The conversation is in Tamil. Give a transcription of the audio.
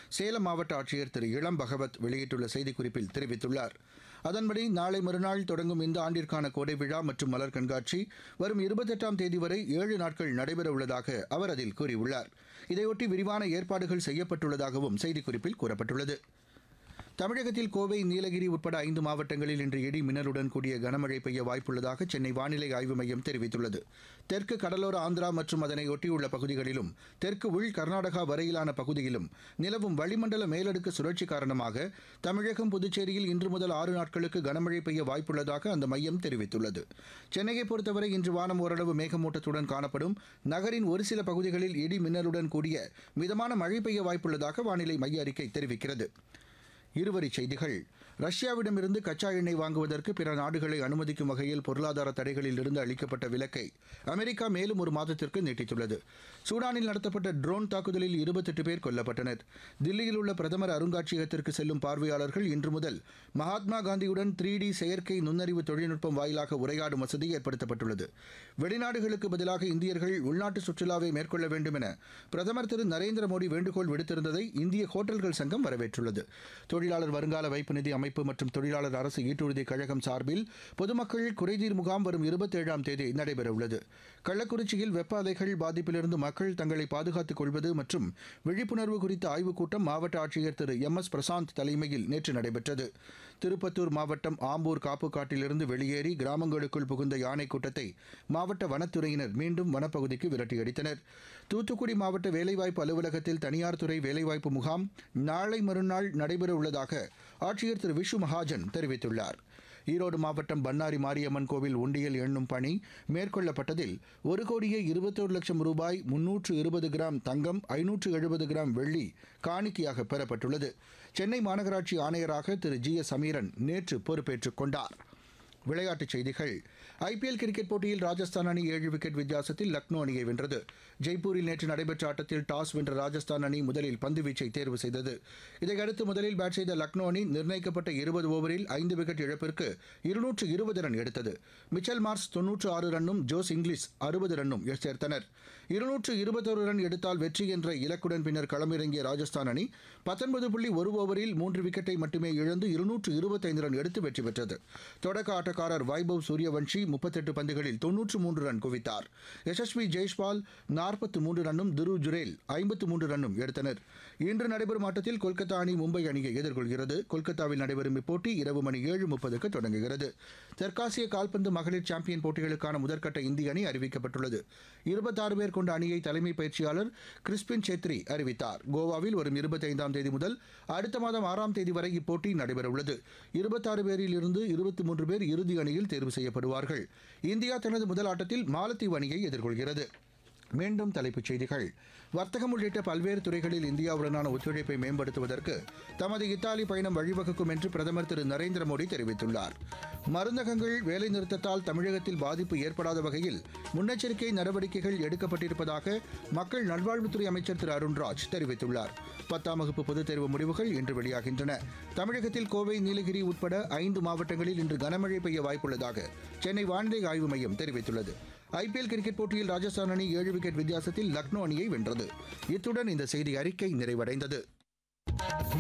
சேலம் மாவட்ட ஆட்சியர் திரு இளம் பகவத் வெளியிட்டுள்ள செய்திக்குறிப்பில் தெரிவித்துள்ளார் அதன்படி நாளை மறுநாள் தொடங்கும் இந்த ஆண்டிற்கான கோடை விழா மற்றும் மலர் கண்காட்சி வரும் இருபத்தெட்டாம் தேதி வரை ஏழு நாட்கள் நடைபெற உள்ளதாக அவர் அதில் கூறியுள்ளார் இதையொட்டி விரிவான ஏற்பாடுகள் செய்யப்பட்டுள்ளதாகவும் செய்திக்குறிப்பில் கூறப்பட்டுள்ளது தமிழகத்தில் கோவை நீலகிரி உட்பட ஐந்து மாவட்டங்களில் இன்று இடி மின்னலுடன் கூடிய கனமழை பெய்ய வாய்ப்புள்ளதாக சென்னை வானிலை ஆய்வு மையம் தெரிவித்துள்ளது தெற்கு கடலோர ஆந்திரா மற்றும் அதனை ஒட்டியுள்ள பகுதிகளிலும் தெற்கு உள் கர்நாடகா வரையிலான பகுதியிலும் நிலவும் வளிமண்டல மேலடுக்கு சுழற்சி காரணமாக தமிழகம் புதுச்சேரியில் இன்று முதல் ஆறு நாட்களுக்கு கனமழை பெய்ய வாய்ப்புள்ளதாக அந்த மையம் தெரிவித்துள்ளது சென்னையை பொறுத்தவரை இன்று வானம் ஓரளவு மேகமூட்டத்துடன் காணப்படும் நகரின் ஒரு சில பகுதிகளில் இடி மின்னலுடன் கூடிய மிதமான மழை பெய்ய வாய்ப்புள்ளதாக வானிலை மைய அறிக்கை தெரிவிக்கிறது இருவரிச் செய்திகள் ரஷ்யாவிடமிருந்து கச்சா எண்ணெய் வாங்குவதற்கு பிற நாடுகளை அனுமதிக்கும் வகையில் பொருளாதார தடைகளில் இருந்து அளிக்கப்பட்ட விலக்கை அமெரிக்கா மேலும் ஒரு மாதத்திற்கு நீட்டித்துள்ளது சூடானில் நடத்தப்பட்ட ட்ரோன் தாக்குதலில் இருபத்தெட்டு பேர் கொல்லப்பட்டனர் தில்லியில் உள்ள பிரதமர் அருங்காட்சியகத்திற்கு செல்லும் பார்வையாளர்கள் இன்று முதல் மகாத்மா காந்தியுடன் த்ரீ டி செயற்கை நுண்ணறிவு தொழில்நுட்பம் வாயிலாக உரையாடும் வசதி ஏற்படுத்தப்பட்டுள்ளது வெளிநாடுகளுக்கு பதிலாக இந்தியர்கள் உள்நாட்டு சுற்றுலாவை மேற்கொள்ள வேண்டும் என பிரதமர் திரு நரேந்திர மோடி வேண்டுகோள் விடுத்திருந்ததை இந்திய ஹோட்டல்கள் சங்கம் வரவேற்றுள்ளது தொழிலாளர் வருங்கால வைப்பு நிதி அமைப்பு மற்றும் தொழிலாளர் அரசு ஈட்டுறுதி கழகம் சார்பில் பொதுமக்கள் குறைதீர் முகாம் வரும் இருபத்தேழாம் தேதி நடைபெறவுள்ளது கள்ளக்குறிச்சியில் வெப்ப அலைகள் பாதிப்பிலிருந்து மக்கள் தங்களை பாதுகாத்துக் கொள்வது மற்றும் விழிப்புணர்வு குறித்த ஆய்வுக் கூட்டம் மாவட்ட ஆட்சியர் திரு எம் எஸ் பிரசாந்த் தலைமையில் நேற்று நடைபெற்றது திருப்பத்தூர் மாவட்டம் ஆம்பூர் காப்புக்காட்டிலிருந்து வெளியேறி கிராமங்களுக்குள் புகுந்த யானை கூட்டத்தை மாவட்ட வனத்துறையினர் மீண்டும் வனப்பகுதிக்கு விரட்டியடித்தனர் தூத்துக்குடி மாவட்ட வேலைவாய்ப்பு அலுவலகத்தில் தனியார் துறை வேலைவாய்ப்பு முகாம் நாளை மறுநாள் நடைபெற உள்ளதாக ஆட்சியர் திரு விஷு மகாஜன் தெரிவித்துள்ளார் ஈரோடு மாவட்டம் பண்ணாரி மாரியம்மன் கோவில் உண்டியல் எண்ணும் பணி மேற்கொள்ளப்பட்டதில் ஒரு கோடியே இருபத்தோரு லட்சம் ரூபாய் முன்னூற்று இருபது கிராம் தங்கம் ஐநூற்று எழுபது கிராம் வெள்ளி காணிக்கையாக பெறப்பட்டுள்ளது சென்னை மாநகராட்சி ஆணையராக திரு ஜி எஸ் சமீரன் நேற்று பொறுப்பேற்றுக் கொண்டார் விளையாட்டுச் செய்திகள் ஐபிஎல் கிரிக்கெட் போட்டியில் ராஜஸ்தான் அணி ஏழு விக்கெட் வித்தியாசத்தில் லக்னோ அணியை வென்றது ஜெய்ப்பூரில் நேற்று நடைபெற்ற ஆட்டத்தில் டாஸ் வென்ற ராஜஸ்தான் அணி முதலில் பந்துவீச்சை தேர்வு செய்தது இதையடுத்து முதலில் பேட் செய்த லக்னோ அணி நிர்ணயிக்கப்பட்ட இருபது ஓவரில் ஐந்து விக்கெட் இழப்பிற்கு இருநூற்று இருபது ரன் எடுத்தது மிச்சல் மார்ஸ் தொன்னூற்று ஆறு ரன்னும் ஜோஸ் இங்கிலீஷ் அறுபது ரன்னும் சேர்த்தனர் இருநூற்று இருபத்தொரு ரன் எடுத்தால் வெற்றி என்ற இலக்குடன் பின்னர் களமிறங்கிய ராஜஸ்தான் அணி பத்தொன்பது புள்ளி ஒரு ஓவரில் மூன்று விக்கெட்டை மட்டுமே இழந்து இருநூற்று இருபத்தைந்து ரன் எடுத்து வெற்றி பெற்றது தொடக்க ஆட்டக்காரர் வைபவ் சூரியவன்ஷி முப்பத்தெட்டு பந்துகளில் தொன்னூற்று மூன்று ரன் குவித்தார் யசஸ்வி ஜெய்ஷ்பால் நாற்பத்து மூன்று ரன்னும் துரு ஜுரேல் ஐம்பத்து மூன்று ரன்னும் எடுத்தனர் இன்று நடைபெறும் ஆட்டத்தில் கொல்கத்தா அணி மும்பை அணியை எதிர்கொள்கிறது கொல்கத்தாவில் நடைபெறும் இப்போட்டி இரவு மணி ஏழு முப்பதுக்கு தொடங்குகிறது தெற்காசிய கால்பந்து மகளிர் சாம்பியன் போட்டிகளுக்கான முதற்கட்ட இந்திய அணி அறிவிக்கப்பட்டுள்ளது இருபத்தாறு பேர் கொண்ட அணியை தலைமை பயிற்சியாளர் கிறிஸ்பின் சேத்ரி அறிவித்தார் கோவாவில் வரும் இருபத்தைந்தாம் தேதி முதல் அடுத்த மாதம் ஆறாம் தேதி வரை இப்போட்டி நடைபெறவுள்ளது இருபத்தாறு பேரில் இருந்து இருபத்தி மூன்று பேர் இறுதி அணியில் தேர்வு செய்யப்படுவார்கள் இந்தியா தனது முதல் ஆட்டத்தில் மாலத்தீவு அணியை எதிர்கொள்கிறது மீண்டும் தலைப்புச் செய்திகள் வர்த்தகம் உள்ளிட்ட பல்வேறு துறைகளில் இந்தியாவுடனான ஒத்துழைப்பை மேம்படுத்துவதற்கு தமது இத்தாலி பயணம் வழிவகுக்கும் என்று பிரதமர் திரு நரேந்திர மோடி தெரிவித்துள்ளார் மருந்தகங்கள் வேலைநிறுத்தத்தால் தமிழகத்தில் பாதிப்பு ஏற்படாத வகையில் முன்னெச்சரிக்கை நடவடிக்கைகள் எடுக்கப்பட்டிருப்பதாக மக்கள் நல்வாழ்வுத்துறை அமைச்சர் திரு அருண்ராஜ் தெரிவித்துள்ளார் பத்தாம் வகுப்பு பொதுத் தேர்வு முடிவுகள் இன்று வெளியாகின்றன தமிழகத்தில் கோவை நீலகிரி உட்பட ஐந்து மாவட்டங்களில் இன்று கனமழை பெய்ய வாய்ப்புள்ளதாக சென்னை வானிலை ஆய்வு மையம் தெரிவித்துள்ளது ஐபிஎல் கிரிக்கெட் போட்டியில் ராஜஸ்தான் அணி ஏழு விக்கெட் வித்தியாசத்தில் லக்னோ அணியை வென்றது இத்துடன் இந்த செய்தி அறிக்கை நிறைவடைந்தது